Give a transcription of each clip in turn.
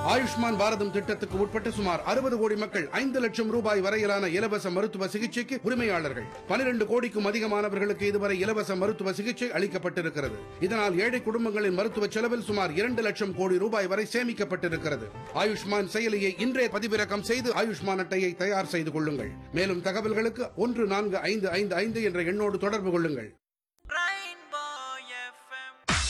ஆயுஷ்மான் பாரதம் திட்டத்துக்கு உட்பட்ட சுமார் அறுபது கோடி மக்கள் ஐந்து லட்சம் ரூபாய் வரையிலான இலவச மருத்துவ சிகிச்சைக்கு உரிமையாளர்கள் பனிரெண்டு கோடிக்கும் அதிகமானவர்களுக்கு இதுவரை இலவச மருத்துவ சிகிச்சை அளிக்கப்பட்டிருக்கிறது இதனால் ஏழை குடும்பங்களின் மருத்துவ செலவில் சுமார் இரண்டு லட்சம் கோடி ரூபாய் வரை சேமிக்கப்பட்டிருக்கிறது ஆயுஷ்மான் செயலியை இன்றே பதிவிறக்கம் செய்து ஆயுஷ்மான் அட்டையை தயார் செய்து கொள்ளுங்கள் மேலும் தகவல்களுக்கு ஒன்று நான்கு ஐந்து ஐந்து ஐந்து என்ற எண்ணோடு தொடர்பு கொள்ளுங்கள் Rainbow FM.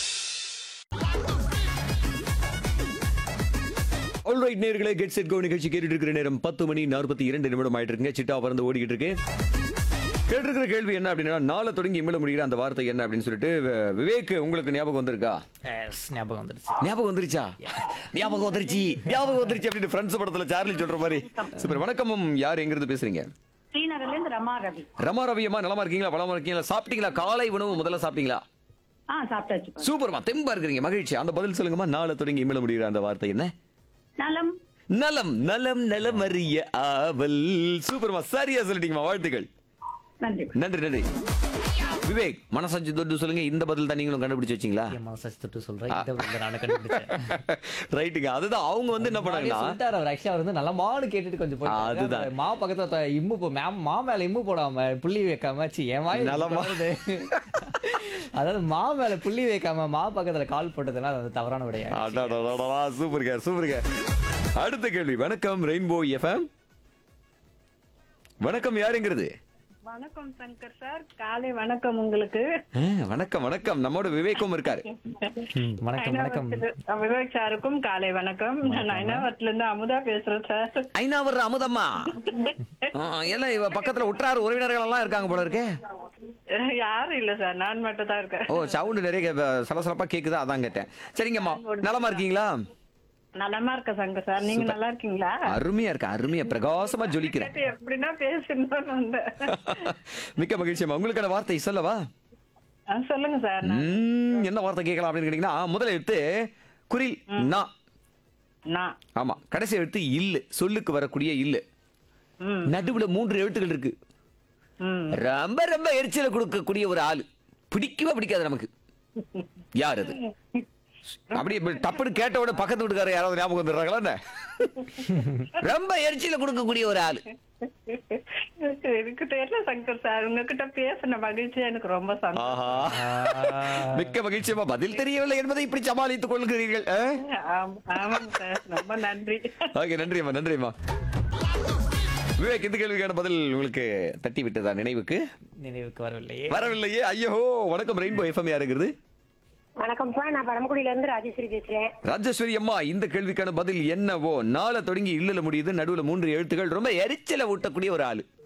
ஆல்ரைட் நேர்களே கெட் செட் கோ நிகழ்ச்சி கேட்டுட்டு இருக்கிற நேரம் பத்து மணி நாற்பத்தி இரண்டு நிமிடம் ஆயிட்டு இருக்குங்க சிட்டா பறந்து ஓடிக்கிட்டு இருக்கு கேட்டிருக்கிற கேள்வி என்ன அப்படின்னா நாளை தொடங்கி இமிழ முடிகிற அந்த வார்த்தை என்ன அப்படின்னு சொல்லிட்டு வி- விவேக் உங்களுக்கு ஞாபகம் வந்திருக்கா Yes, ஞாபகம் வந்துருச்சு ஞாபகம் வந்துருச்சா ஞாபகம் வந்துருச்சு ஞாபகம் வந்துருச்சு அப்படின்னு ஃப்ரெண்ட்ஸ் படத்துல சார்லி சொல்ற மாதிரி சூப்பர் வணக்கம் யார் எங்கிருந்து பேசுறீங்க ஸ்ரீநகர்ல இருந்து ரமா ரவி ரமா ரவி அம்மா நலமா இருக்கீங்களா பலமா இருக்கீங்களா சாப்பிட்டீங்களா காலை உணவு முதல்ல சாப்பிட்டீங்களா ஆ சாப்பிட்டாச்சு சூப்பர்மா தெம்பா இருக்கிறீங்க மகிழ்ச்சி அந்த பதில் சொல்லுங்கம்மா நாளை தொடங்கி இமிழ முடிகிற அந்த வார்த்தை என்ன நலம் நலம் நலம் நலம் அறிய ஆவல் சூப்பர்மா சரியா சொல்லிட்டீங்கம்மா வாழ்த்துக்கள் நன்றி நன்றி நன்றி விவேக் மனசாட்சி தொட்டு சொல்லுங்க இந்த பதில் தான் நீங்களும் கண்டுபிடிச்சு வச்சீங்களா என் மனசாட்சி தொட்டு சொல்றேன் இதை வந்து நானே கண்டுபிடிச்சேன் ரைட்டுங்க அதுதான் அவங்க வந்து என்ன முன்னாடியே பண்ணாங்கன்னா சொல்லிட்டாரு அவர் ஆக்சுவலா வந்து நல்ல மாடு கேட்டுட்டு கொஞ்சம் போயிட்டாரு. அதுதான். அவர் மா பக்கத்துல த- இம்மு போ மேம் மா மேல இம்மு போடாம புள்ளி வைக்காம சி என் வாய் நலமா. வருது. அதாவது மா மேல புள்ளி வைக்காம மா பக்கத்துல கால் போட்டதுனால அது வந்து தவறான விடையா அடடடடடா, சூப்பருங்க சூப்பருங்க அடுத்த கேள்வி வணக்கம் ரெயின்போ எஃப்எம் வணக்கம் யாருங்கிறது வணக்கம் சங்கர் சார் காலை வணக்கம் உங்களுக்கு ஆ, வணக்கம் வணக்கம் நம்மோட விவேக்கும் இருக்காரு ம், வணக்கம் வணக்கம் ஐநாவரத்துல- விவேக் சாருக்கும் காலை வணக்கம் நான் ஐநாவரத்துல இருந்து அமுதா பேசுறேன் சார் ஐநாவர் அமுதம்மா ஆ, எல்லாம் இவ பக்கத்துல உற்றார் உறவினர்கள் எல்லாம் இருக்காங்க போல இருக்கே யாரும் இல்ல சார் நான் மட்டும் தான் இருக்கேன் ஓ சவுண்டு நிறைய கே- சலசலப்பா கேக்குதா அதான் கேட்டேன் சரிங்கம்மா நலமா இருக்கீங்களா நலமா இருக்க சங்கர் சார் நீங்க நல்லா இருக்கீங்களா அருமையா இருக்கு அருமையா பிரகாசமா ஜொலிக்கிறேன் கேட்டு எப்படின்னா பேசணும்னு வந்தேன் மிக்க மகிழ்ச்சியம்மா உங்களுக்கான வார்த்தை சொல்லவா ஆ, சொல்லுங்க சார் நான் ம், என்ன வார்த்தை கேட்கலாம் அப்படின்னு கேட்டீங்கன்னா முதல்ல எடுத்து குரில் நா நான் ஆமா கடைசி எழுத்து இல்லு சொல்லுக்கு வரக்கூடிய இல்லு ம் நடுவுல மூன்று எழுத்துக்கள் இருக்கு ம் ரொம்ப ரொம்ப எரிச்சலை கொடுக்கக்கூடிய ஒரு ஆளு பிடிக்கவே பிடிக்காது நமக்கு யார் அது அப்படி இப்படி டப்புன்னு கேட்ட உடனே பக்கத்து வீட்டுக்காரர் யாராவது ஞாபகம் வந்துடுறாங்களா என்ன? ரொம்ப எரிச்சலை கொடுக்கக்கூடிய ஒரு ஆளு எனக்கு தெரியல சங்கர் சார் உங்ககிட்ட பேசின மகிழ்ச்சி எனக்கு ரொம்ப சந்தோஷம் ஆஹா மிக்க மகிழ்ச்சியமா பதில் தெரியவில்லை என்பதை இப்படி சமாளித்துக் கொள்கிறீர்கள் ஆ? ஆம்- ஆமாங்க சார் ரொம்ப நன்றி ஓகே நன்றிம்மா நன்றிம்மா விவேக் இந்த கேள்விக்கான பதில் உங்களுக்கு தட்டி விட்டதா நினைவுக்கு நினைவுக்கு வரவில்லையே வரவில்லையே ஐயோ வணக்கம் ரெயின்போ எஃப்எம் யாருங்கிறது வணக்கம் சார் நான் பரமக்குடியில இருந்து ராஜேஸ்வரி பேசுறேன் ராஜேஸ்வரி அம்மா இந்த கேள்விக்கான பதில் என்னவோ நாளை தொடங்கி இல்லல முடியுது நடுவுல மூன்று எழுத்துக்கள் ரொம்ப எரிச்சலை ஊட்டக்கூடிய ஒரு ஆளு